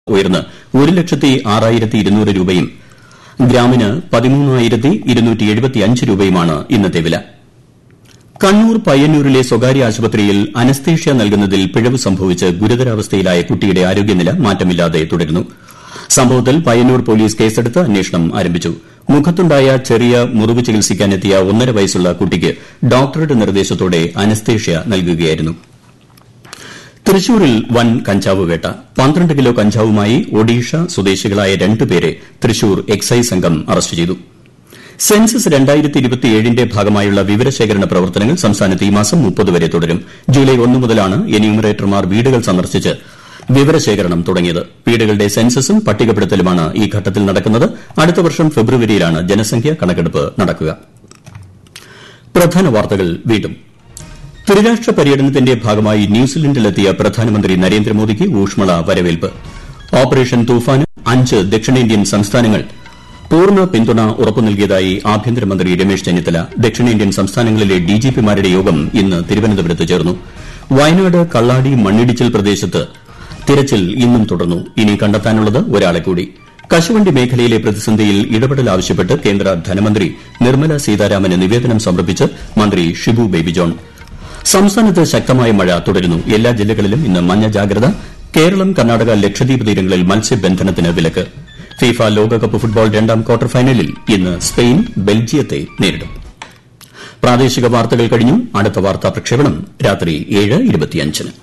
ഉയർന്ന് ഒരു ലക്ഷത്തി ആറായിരത്തി ഇരുന്നൂറ് രൂപയും ഗ്രാമിന് പതിമൂന്നായിരത്തി ഇരുന്നൂറ്റി എഴുപത്തിയഞ്ച് രൂപയുമാണ് ഇന്നത്തെ വില കണ്ണൂർ പയ്യന്നൂരിലെ സ്വകാര്യ ആശുപത്രിയിൽ അനസ്തേഷ്യ നൽകുന്നതിൽ പിഴവ് സംഭവിച്ച് ഗുരുതരാവസ്ഥയിലായ കുട്ടിയുടെ ആരോഗ്യനില മാറ്റമില്ലാതെ തുടരുന്നു സംഭവത്തിൽ പയ്യന്നൂർ പോലീസ് കേസെടുത്ത് അന്വേഷണം ആരംഭിച്ചു മുഖത്തുണ്ടായ ചെറിയ മുറിവ് ചികിത്സിക്കാനെത്തിയ ഒന്നര വയസ്സുള്ള കുട്ടിക്ക് ഡോക്ടറുടെ നിർദ്ദേശത്തോടെ അനസ്തേഷ്യ നൽകുകയായിരുന്നു തൃശൂരിൽ വൻ കഞ്ചാവ് വേട്ട പന്ത്രണ്ട് കിലോ കഞ്ചാവുമായി ഒഡീഷ സ്വദേശികളായ രണ്ടുപേരെ തൃശൂർ എക്സൈസ് സംഘം അറസ്റ്റ് ചെയ്തു സെൻസസ് ന്റെ ഭാഗമായുള്ള വിവരശേഖരണ പ്രവർത്തനങ്ങൾ സംസ്ഥാനത്ത് ഈ മാസം വരെ തുടരും ജൂലൈ ഒന്ന് മുതലാണ് എന്യൂമറേറ്റർമാർ വീടുകൾ സന്ദർശിച്ച് വിവരശേഖരണം തുടങ്ങിയത് വീടുകളുടെ സെൻസസും പട്ടികപ്പെടുത്തലുമാണ് ഈ ഘട്ടത്തിൽ നടക്കുന്നത് അടുത്ത വർഷം ഫെബ്രുവരിയിലാണ് ജനസംഖ്യാ കണക്കെടുപ്പ് നടക്കുക പ്രധാന വാർത്തകൾ വീണ്ടും ത്രിരാഷ്ട്ര പര്യടനത്തിന്റെ ഭാഗമായി ന്യൂസിലൻഡിലെത്തിയ പ്രധാനമന്ത്രി നരേന്ദ്രമോദിക്ക് ഊഷ്മള വരവേൽപ്പ് ഓപ്പറേഷൻ തൂഫാന് അഞ്ച് ദക്ഷിണേന്ത്യൻ സംസ്ഥാനങ്ങൾ പൂർണ്ണ പിന്തുണ ഉറപ്പു നൽകിയതായി ആഭ്യന്തരമന്ത്രി രമേശ് ചെന്നിത്തല ദക്ഷിണേന്ത്യൻ സംസ്ഥാനങ്ങളിലെ ഡിജിപിമാരുടെ യോഗം ഇന്ന് തിരുവനന്തപുരത്ത് ചേർന്നു വയനാട് കള്ളാടി മണ്ണിടിച്ചിൽ പ്രദേശത്ത് തിരച്ചിൽ ഇന്നും തുടർന്നു ഇനി കണ്ടെത്താനുള്ളത് ഒരാളെ കൂടി കശുവണ്ടി മേഖലയിലെ പ്രതിസന്ധിയിൽ ഇടപെടൽ ആവശ്യപ്പെട്ട് കേന്ദ്ര ധനമന്ത്രി നിർമ്മല സീതാരാമന് നിവേദനം സമർപ്പിച്ച് മന്ത്രി ഷിബു ബേബി ജോൺ സംസ്ഥാനത്ത് ശക്തമായ മഴ തുടരുന്നു എല്ലാ ജില്ലകളിലും ഇന്ന് മഞ്ഞ ജാഗ്രത കേരളം കർണാടക ലക്ഷദ്വീപ് തീരങ്ങളിൽ മത്സ്യബന്ധനത്തിന് വിലക്ക് ഫിഫ ലോകകപ്പ് ഫുട്ബോൾ രണ്ടാം ക്വാർട്ടർ ഫൈനലിൽ ഇന്ന് സ്പെയിൻ ബെൽജിയത്തെ നേരിടും പ്രാദേശിക വാർത്തകൾ കഴിഞ്ഞു അടുത്ത വാർത്താ പ്രക്ഷേപണം രാത്രി ഏഴ് ഇരുപത്തിയഞ്ചിന്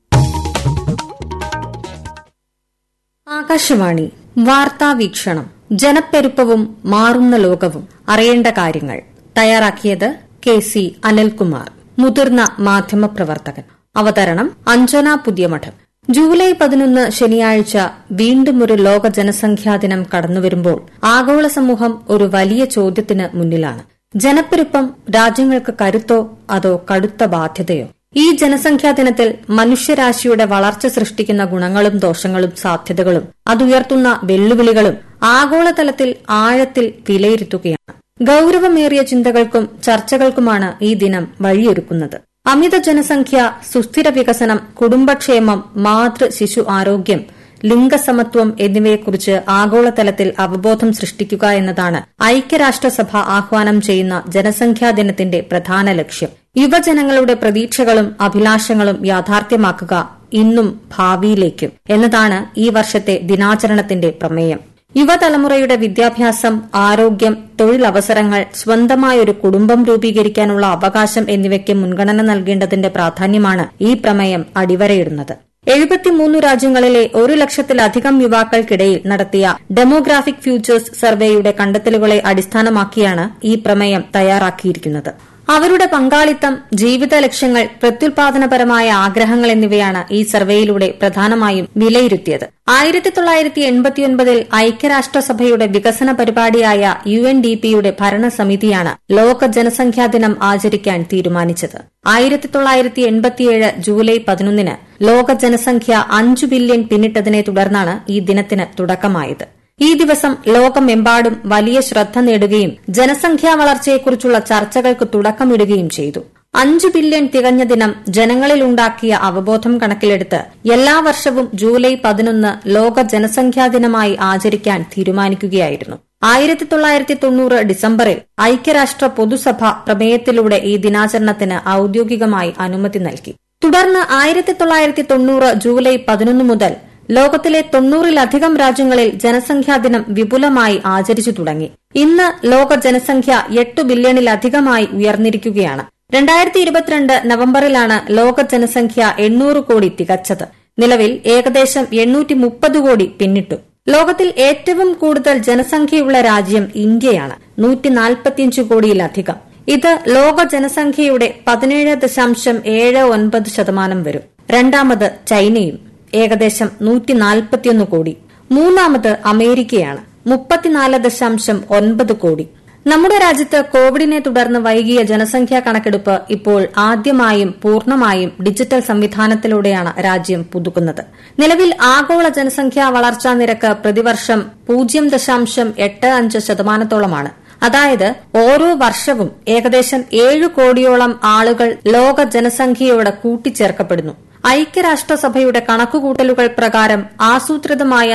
ആകാശവാണി വാർത്താ വീക്ഷണം ജനപ്പെരുപ്പവും മാറുന്ന ലോകവും അറിയേണ്ട കാര്യങ്ങൾ തയ്യാറാക്കിയത് കെ സി അനിൽകുമാർ മുതിർന്ന മാധ്യമപ്രവർത്തകൻ അവതരണം അഞ്ജന പുതിയമഠം ജൂലൈ പതിനൊന്ന് ശനിയാഴ്ച വീണ്ടും ഒരു ലോക ജനസംഖ്യാ ദിനം കടന്നുവരുമ്പോൾ ആഗോള സമൂഹം ഒരു വലിയ ചോദ്യത്തിന് മുന്നിലാണ് ജനപ്പെരുപ്പം രാജ്യങ്ങൾക്ക് കരുത്തോ അതോ കടുത്ത ബാധ്യതയോ ഈ ജനസംഖ്യാ ദിനത്തിൽ മനുഷ്യരാശിയുടെ വളർച്ച സൃഷ്ടിക്കുന്ന ഗുണങ്ങളും ദോഷങ്ങളും സാധ്യതകളും അതുയർത്തുന്ന വെല്ലുവിളികളും ആഗോളതലത്തിൽ ആഴത്തിൽ വിലയിരുത്തുകയാണ് ഗൌരവമേറിയ ചിന്തകൾക്കും ചർച്ചകൾക്കുമാണ് ഈ ദിനം വഴിയൊരുക്കുന്നത് അമിത ജനസംഖ്യ സുസ്ഥിര വികസനം കുടുംബക്ഷേമം മാതൃ ശിശു ആരോഗ്യം ലിംഗസമത്വം എന്നിവയെക്കുറിച്ച് ആഗോളതലത്തിൽ അവബോധം സൃഷ്ടിക്കുക എന്നതാണ് ഐക്യരാഷ്ട്രസഭ ആഹ്വാനം ചെയ്യുന്ന ജനസംഖ്യാ ദിനത്തിന്റെ പ്രധാന ലക്ഷ്യം യുവജനങ്ങളുടെ പ്രതീക്ഷകളും അഭിലാഷങ്ങളും യാഥാർത്ഥ്യമാക്കുക ഇന്നും ഭാവിയിലേക്കും എന്നതാണ് ഈ വർഷത്തെ ദിനാചരണത്തിന്റെ പ്രമേയം യുവതലമുറയുടെ വിദ്യാഭ്യാസം ആരോഗ്യം തൊഴിലവസരങ്ങൾ സ്വന്തമായൊരു കുടുംബം രൂപീകരിക്കാനുള്ള അവകാശം എന്നിവയ്ക്ക് മുൻഗണന നൽകേണ്ടതിന്റെ പ്രാധാന്യമാണ് ഈ പ്രമേയം അടിവരയിടുന്നത് എഴുപത്തിമൂന്ന് രാജ്യങ്ങളിലെ ഒരു ലക്ഷത്തിലധികം യുവാക്കൾക്കിടയിൽ നടത്തിയ ഡെമോഗ്രാഫിക് ഫ്യൂച്ചേഴ്സ് സർവേയുടെ കണ്ടെത്തലുകളെ അടിസ്ഥാനമാക്കിയാണ് ഈ പ്രമേയം തയ്യാറാക്കിയിരിക്കുന്നത് അവരുടെ പങ്കാളിത്തം ജീവിത ലക്ഷ്യങ്ങൾ പ്രത്യുൽപാദനപരമായ ആഗ്രഹങ്ങൾ എന്നിവയാണ് ഈ സർവേയിലൂടെ പ്രധാനമായും വിലയിരുത്തിയത് ആയിരത്തി തൊള്ളായിരത്തി എൺപത്തിയൊൻപതിൽ ഐക്യരാഷ്ട്രസഭയുടെ വികസന പരിപാടിയായ യു എൻ ഡി പിയുടെ ഭരണസമിതിയാണ് ലോക ജനസംഖ്യാ ദിനം ആചരിക്കാൻ തീരുമാനിച്ചത് ആയിരത്തി തൊള്ളായിരത്തി എൺപത്തിയേഴ് ജൂലൈ പതിനൊന്നിന് ലോക ജനസംഖ്യ അഞ്ചു ബില്യൺ പിന്നിട്ടതിനെ തുടർന്നാണ് ഈ ദിനത്തിന് തുടക്കമായത് ഈ ദിവസം ലോകമെമ്പാടും വലിയ ശ്രദ്ധ നേടുകയും ജനസംഖ്യാ വളർച്ചയെക്കുറിച്ചുള്ള ചർച്ചകൾക്ക് തുടക്കമിടുകയും ചെയ്തു അഞ്ചു ബില്യൺ തികഞ്ഞ ദിനം ജനങ്ങളിലുണ്ടാക്കിയ അവബോധം കണക്കിലെടുത്ത് എല്ലാ വർഷവും ജൂലൈ പതിനൊന്ന് ലോക ജനസംഖ്യാ ദിനമായി ആചരിക്കാൻ തീരുമാനിക്കുകയായിരുന്നു ആയിരത്തി തൊള്ളായിരത്തി തൊണ്ണൂറ് ഡിസംബറിൽ ഐക്യരാഷ്ട്ര പൊതുസഭ പ്രമേയത്തിലൂടെ ഈ ദിനാചരണത്തിന് ഔദ്യോഗികമായി അനുമതി നൽകി തുടർന്ന് ആയിരത്തി തൊള്ളായിരത്തി തൊണ്ണൂറ് ജൂലൈ പതിനൊന്ന് മുതൽ ലോകത്തിലെ തൊണ്ണൂറിലധികം രാജ്യങ്ങളിൽ ജനസംഖ്യാ ദിനം വിപുലമായി ആചരിച്ചു തുടങ്ങി ഇന്ന് ലോക ജനസംഖ്യ എട്ട് ബില്യണിലധികമായി ഉയർന്നിരിക്കുകയാണ് രണ്ടായിരത്തി ഇരുപത്തിരണ്ട് നവംബറിലാണ് ലോക ജനസംഖ്യ എണ്ണൂറ് കോടി തികച്ചത് നിലവിൽ ഏകദേശം എണ്ണൂറ്റി മുപ്പത് കോടി പിന്നിട്ടു ലോകത്തിൽ ഏറ്റവും കൂടുതൽ ജനസംഖ്യയുള്ള രാജ്യം ഇന്ത്യയാണ് നൂറ്റി നാൽപ്പത്തിയഞ്ച് കോടിയിലധികം ഇത് ലോക ജനസംഖ്യയുടെ പതിനേഴ് ദശാംശം ഏഴ് ഒൻപത് ശതമാനം വരും രണ്ടാമത് ചൈനയും ഏകദേശം നൂറ്റി നാൽപ്പത്തിയൊന്ന് കോടി മൂന്നാമത് അമേരിക്കയാണ് മുപ്പത്തിനാല് ദശാംശം ഒൻപത് കോടി നമ്മുടെ രാജ്യത്ത് കോവിഡിനെ തുടർന്ന് വൈകിയ ജനസംഖ്യാ കണക്കെടുപ്പ് ഇപ്പോൾ ആദ്യമായും പൂർണ്ണമായും ഡിജിറ്റൽ സംവിധാനത്തിലൂടെയാണ് രാജ്യം പുതുക്കുന്നത് നിലവിൽ ആഗോള ജനസംഖ്യാ വളർച്ചാ നിരക്ക് പ്രതിവർഷം പൂജ്യം ദശാംശം എട്ട് അഞ്ച് ശതമാനത്തോളമാണ് അതായത് ഓരോ വർഷവും ഏകദേശം ഏഴ് കോടിയോളം ആളുകൾ ലോക ജനസംഖ്യയോട് കൂട്ടിച്ചേർക്കപ്പെടുന്നു ഐക്യരാഷ്ട്രസഭയുടെ കണക്കുകൂട്ടലുകൾ പ്രകാരം ആസൂത്രിതമായ